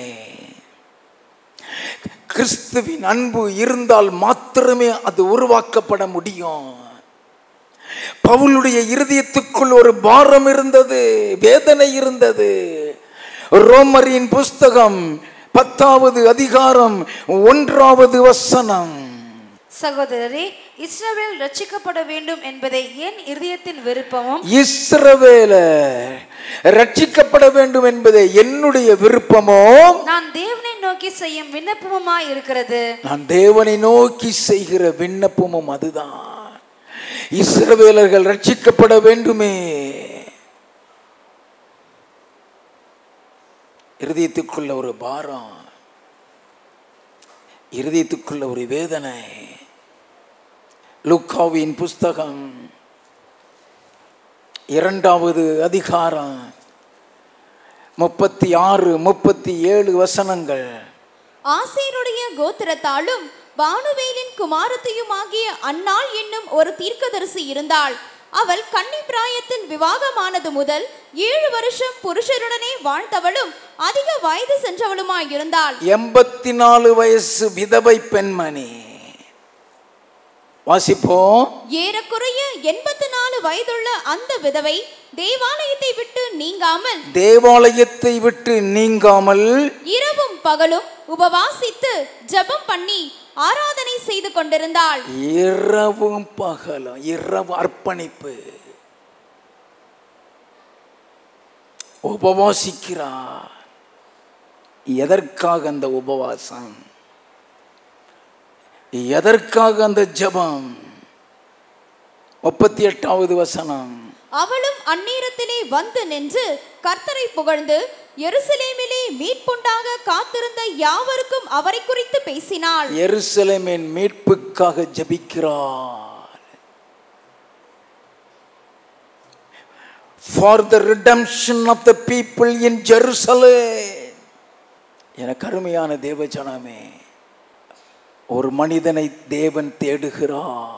C: கிறிஸ்துவின் அன்பு இருந்தால் மாத்திரமே அது உருவாக்கப்பட முடியும் பவுலுடைய இருதயத்துக்குள் ஒரு பாரம் இருந்தது வேதனை இருந்தது ரோமரின் புஸ்தகம் பத்தாவது அதிகாரம் ஒன்றாவது வசனம்
A: சகோதரரே இஸ்ரவேல் ரட்சிக்கப்பட வேண்டும் என்பதை என் இருதயத்தின் விருப்பமும்
C: இஸ்ரவேல ரட்சிக்கப்பட வேண்டும் என்பதே என்னுடைய விருப்பமோ
A: நான் தேவனை நோக்கி செய்யும் விண்ணப்பமுமாய் இருக்கிறது
C: நான் தேவனை நோக்கி செய்கிற விண்ணப்பமும் அதுதான் இஸ்ரவேலர்கள் ரட்சிக்கப்பட வேண்டுமே இருதயத்துக்குள்ள ஒரு பாரம் இருதயத்துக்குள்ள ஒரு வேதனை லூக்காவின் புஸ்தகம் இரண்டாவது அதிகாரம் முப்பத்தி ஆறு முப்பத்தி ஏழு வசனங்கள்
D: ஆசேருடைய கோத்திரத்தாலும் பானுவேலின் குமாரத்தையுமாகிய அன்னாள் என்னும் ஒரு தீர்க்கதரிசி இருந்தாள் அவள் கன்னி பிராயத்தில் விவாகமானது முதல் ஏழு வருஷம் புருஷருடனே வாழ்ந்தவளும் அதிக வயது சென்றவளுமாய் இருந்தாள்
C: எண்பத்தி நாலு வயசு விதவை பெண்மணி வாசிப்போம்
D: ஏறக்குறைய எண்பத்து நாலு வயதுள்ள அந்த விதவை தேவாலயத்தை விட்டு நீங்காமல்
C: தேவாலயத்தை விட்டு நீங்காமல்
D: இரவும் பகலும் உபவாசித்து ஜெபம் பண்ணி ஆராதனை செய்து கொண்டிருந்தாள்
C: இரவும் பகலும் இரவு அர்ப்பணிப்பு உபவாசிக்கிறார் எதற்காக அந்த உபவாசம் எதற்காக அந்த ஜெபம் முப்பத்தி எட்டாவது வசனம்
D: அவளும் அந்நேரத்திலே வந்து நின்று கர்த்தரை புகழ்ந்து எருசலேமிலே மீட்புண்டாக காத்திருந்த யாவருக்கும் அவரை குறித்து பேசினாள்
C: எருசலேமின் மீட்புக்காக ஜெபிக்கிறார் for the redemption of the people in Jerusalem எனக்கு அருமையான தேவஜனமே ஒரு மனிதனை தேவன் தேடுகிறார்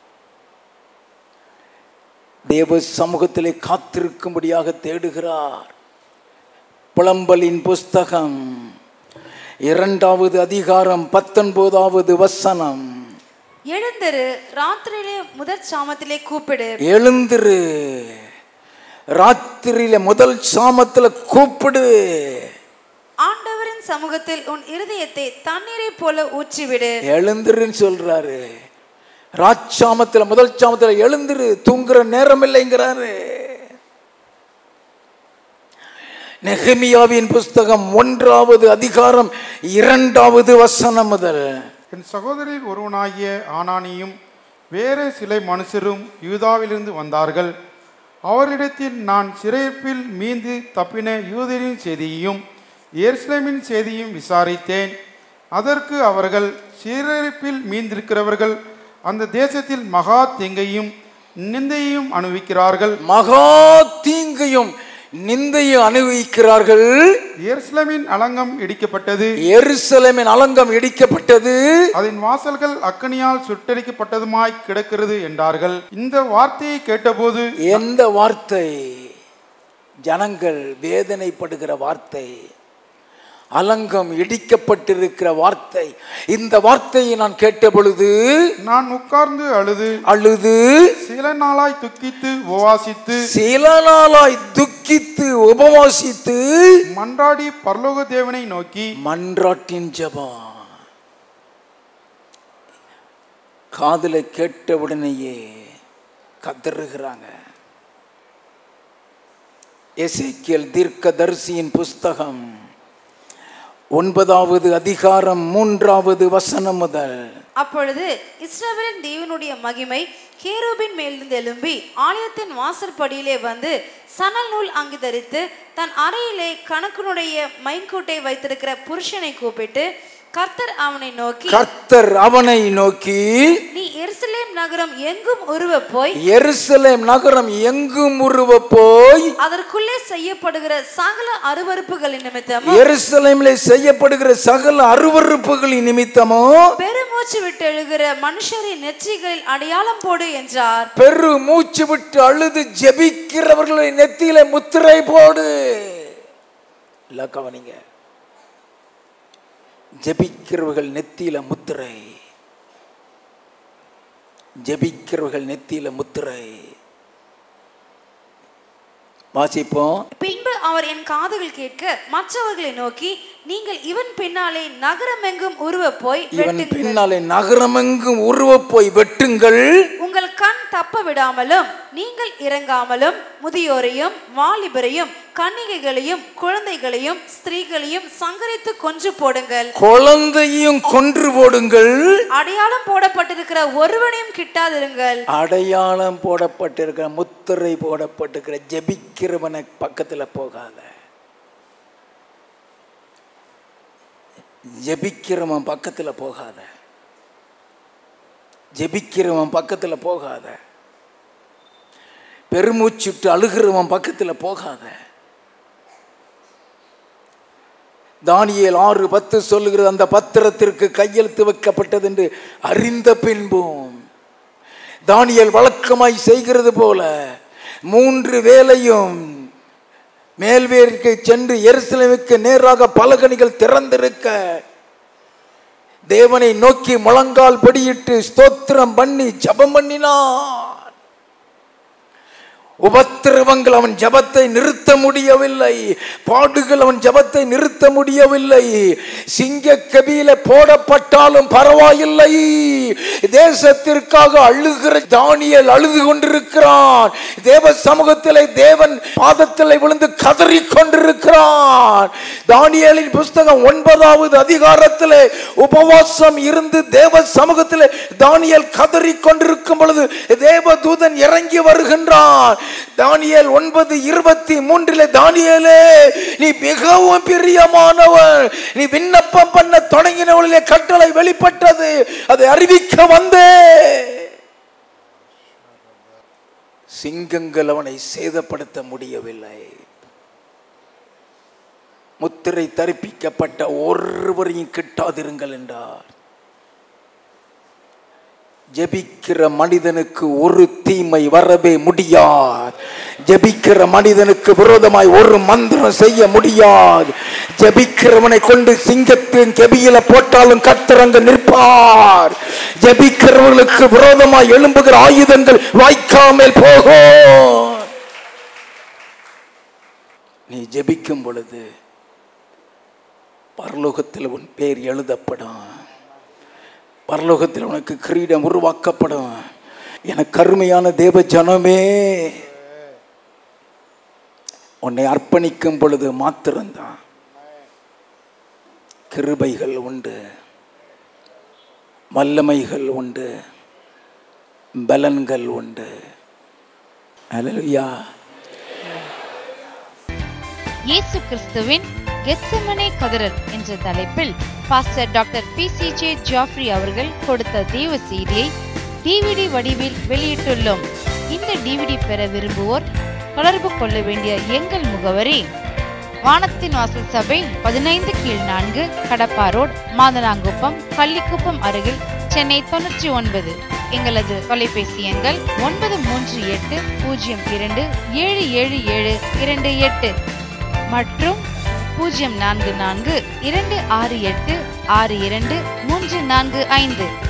C: தேவ சமூகத்திலே காத்திருக்கும்படியாக தேடுகிறார் புலம்பலின் புஸ்தகம் இரண்டாவது அதிகாரம் பத்தொன்பதாவது வசனம்
A: எழுந்திரு ராத்திரியிலே முதற் சாமத்திலே கூப்பிடு
C: எழுந்திரு ராத்திரியில முதல் சாமத்துல கூப்பிடு
A: ஆண்டவரின் சமூகத்தில் உன் இருதயத்தை தண்ணீரை போல ஊற்றிவிடு
C: எழுந்திருன்னு சொல்றாரு ராச்சாமத்துல முதல் சாமத்துல எழுந்திரு தூங்குற நேரம் இல்லைங்கிறாரு நெகமியாவின் புஸ்தகம் ஒன்றாவது அதிகாரம் இரண்டாவது வசனம் முதல்
E: என் சகோதரில் ஒருவனாகிய ஆனானியும் வேறு சில மனுஷரும் யூதாவிலிருந்து வந்தார்கள் அவரிடத்தில் நான் சிறைப்பில் மீந்து தப்பின யூதரின் செய்தியையும் எருசலேமின் செய்தியும் விசாரித்தேன் அதற்கு அவர்கள் சிறைப்பில் மீந்திருக்கிறவர்கள் அந்த தேசத்தில் மகா தீங்கையும் நிந்தையையும் அனுபவிக்கிறார்கள்
C: மகா தீங்கையும் நிந்தையும் அனுபவிக்கிறார்கள்
E: எருசலேமின் அலங்கம் இடிக்கப்பட்டது
C: எருசலேமின் அலங்கம் இடிக்கப்பட்டது
E: அதன் வாசல்கள் அக்கனியால் சுட்டரிக்கப்பட்டதுமாய் கிடக்கிறது என்றார்கள் இந்த வார்த்தையை கேட்டபோது
C: எந்த வார்த்தை ஜனங்கள் வேதனைப்படுகிற வார்த்தை அலங்கம் இடிக்கப்பட்டிருக்கிற வார்த்தை இந்த வார்த்தையை நான் கேட்ட பொழுது
E: நான் உட்கார்ந்து அழுது
C: அழுது
E: சில நாளாய் துக்கித்து உபவாசித்து
C: சில நாளாய் துக்கித்து உபவாசித்து
E: மன்றாடி பரலோக தேவனை நோக்கி
C: மன்றாட்டின் ஜெபம் காதுல கேட்ட உடனேயே கதறுகிறாங்க எசேக்கியல் தீர்க்கதரிசியின் புஸ்தகம் ஒன்பதாவது அதிகாரம் மூன்றாவது வசனம் முதல்
A: அப்பொழுது இஸ்ரவேலின் தேவனுடைய மகிமை கேரூபின் மேலிருந்து எழும்பி ஆலயத்தின் வாசற்படியிலே வந்து சணல் நூல் அங்கு தரித்து தன் அறையிலே கணக்கனுடைய மைன்கூட்டை வைத்திருக்கிற புருஷனை கூப்பிட்டு கர்த்தர் அவனை நோக்கி
C: கர்த்தர் அவனை நோக்கி
A: நீ எருசலேம் நகரம் எங்கும் உருவ போய்
C: எருசலேம் நகரம் எங்கும் உருவ போய்
A: அதற்குள்ளே செய்யப்படுகிற சகல அருவருப்புகளின் நிமித்தமும்
C: எருசலேமிலே செய்யப்படுகிற சகல அருவருப்புகளின் நிமித்தமோ
A: பெருமூச்சு விட்டு எழுகிற மனுஷரின் நெற்றிகளில் அடையாளம் போடு என்றார்
C: பெரு மூச்சு விட்டு அழுது ஜெபிக்கிறவர்களை நெத்தியில முத்திரை போடு இல்ல கவனிங்க ஜெபிக்கிறவர்கள் நெத்தியில முத்திரை ஜெபிக்கிறவர்கள் நெத்தியில முத்திரை வாசிப்போம்
A: பின்பு அவர் என் காதுகள் கேட்க மற்றவர்களை நோக்கி நீங்கள் இவன் பின்னாலே நகரமெங்கும் உருவ போய்
C: இவன்
A: வெட்டுங்கள்.
C: பின்னாலே நகரமெங்கும் உருவ போய் வெட்டுங்கள்
A: உங்கள் கண் தப்ப விடாமலும் நீங்கள் இறங்காமலும் முதியோரையும் வாலிபரையும் கன்னிகைகளையும் குழந்தைகளையும் ஸ்திரீகளையும் சங்கரித்து கொன்று போடுங்கள்
C: குழந்தையும் கொன்று போடுங்கள்
A: அடையாளம் போடப்பட்டிருக்கிற ஒருவனையும் கிட்டாதிருங்கள்
C: அடையாளம் போடப்பட்டிருக்கிற முத்திரை போடப்பட்டிருக்கிற ஜெபிக்கிறவனை பக்கத்துல போகாத ஜெபிக்கிறவன் பக்கத்தில் போகாத ஜெபிக்கிறவன் பக்கத்தில் போகாத பெருமூச்சுட்டு அழுகிறவன் பக்கத்தில் போகாத தானியேல் ஆறு பத்து சொல்லுகிறது அந்த பத்திரத்திற்கு கையெழுத்து வைக்கப்பட்டது என்று அறிந்த பின்பும் தானியேல் வழக்கமாய் செய்கிறது போல மூன்று வேளையும் மேல்வேருக்கு சென்று எருசலேமுக்கு நேராக பலகணிகள் திறந்திருக்க தேவனை நோக்கி முழங்கால் படியிட்டு ஸ்தோத்திரம் பண்ணி ஜெபம் பண்ணினான் உபத்திரவங்கள் அவன் ஜபத்தை நிறுத்த முடியவில்லை பாடுகள் அவன் ஜபத்தை நிறுத்த முடியவில்லை சிங்க கபியில போடப்பட்டாலும் பரவாயில்லை தேசத்திற்காக அழுகிற தானியல் அழுது கொண்டிருக்கிறான் தேவ சமூகத்திலே தேவன் பாதத்திலே விழுந்து கதறி கொண்டிருக்கிறான் தானியலின் புஸ்தகம் ஒன்பதாவது அதிகாரத்திலே உபவாசம் இருந்து தேவ சமூகத்திலே தானியல் கதறி கொண்டிருக்கும் பொழுது தேவ தூதன் இறங்கி வருகின்றான் தானியல் ஒன்பது இருபத்தி மூன்றிலே தானியலே நீ மிகவும் பிரியமானவன் நீ விண்ணப்பம் பண்ண தொடங்கினவளிலே கட்டளை வெளிப்பட்டது அதை அறிவிக்க வந்தே சிங்கங்கள் அவனை சேதப்படுத்த முடியவில்லை முத்திரை தரிப்பிக்கப்பட்ட ஒருவரையும் கிட்டாதிருங்கள் என்றார் ஜெபிக்கிற மனிதனுக்கு ஒரு தீமை வரவே முடியாது ஜெபிக்கிற மனிதனுக்கு விரோதமாய் ஒரு மந்திரம் செய்ய முடியாது ஜெபிக்கிறவனை கொண்டு சிங்கத்தின் கெபியில போட்டாலும் கத்தரங்க நிற்பார் ஜெபிக்கிறவர்களுக்கு விரோதமாய் எழும்புகிற ஆயுதங்கள் வாய்க்காமல் போகும் நீ ஜெபிக்கும் பொழுது பரலோகத்தில் உன் பேர் எழுதப்படும் பரலோகத்தில் உனக்கு கிரீடம் உருவாக்கப்படும் எனக்கு அருமையான தேவ ஜனமே உன்னை அர்ப்பணிக்கும் பொழுது மாத்திரம்தான் கிருபைகள் உண்டு வல்லமைகள் உண்டு பலன்கள் உண்டு அல்லேலூயா
B: இயேசு கிறிஸ்துவின் கெத்செமனே கதிரல் என்ற தலைப்பில் pastor doctor P C J Geoffrey அவர்கள் கொடுத்த தேவ செய்தியை டிவிடி வடிவில் வெளியிட்டுள்ளோம் இந்த டிவிடி பெற விரும்புவோர் தொடர்பு கொள்ள வேண்டிய எங்கள் முகவரி வானத்தின் வாசல் சபை பதினைந்து கீழ் நான்கு கடப்பா ரோட் மாதனாங்குப்பம் பள்ளிக்குப்பம் அருகில் சென்னை தொண்ணூற்றி ஒன்பது எங்களது தொலைபேசி எண்கள் ஒன்பது மூன்று எட்டு பூஜ்ஜியம் இரண்டு ஏழு ஏழு ஏழு இரண்டு எட்டு மற்றும் பூஜ்ஜியம் நான்கு நான்கு இரண்டு ஆறு எட்டு ஆறு இரண்டு மூன்று நான்கு ஐந்து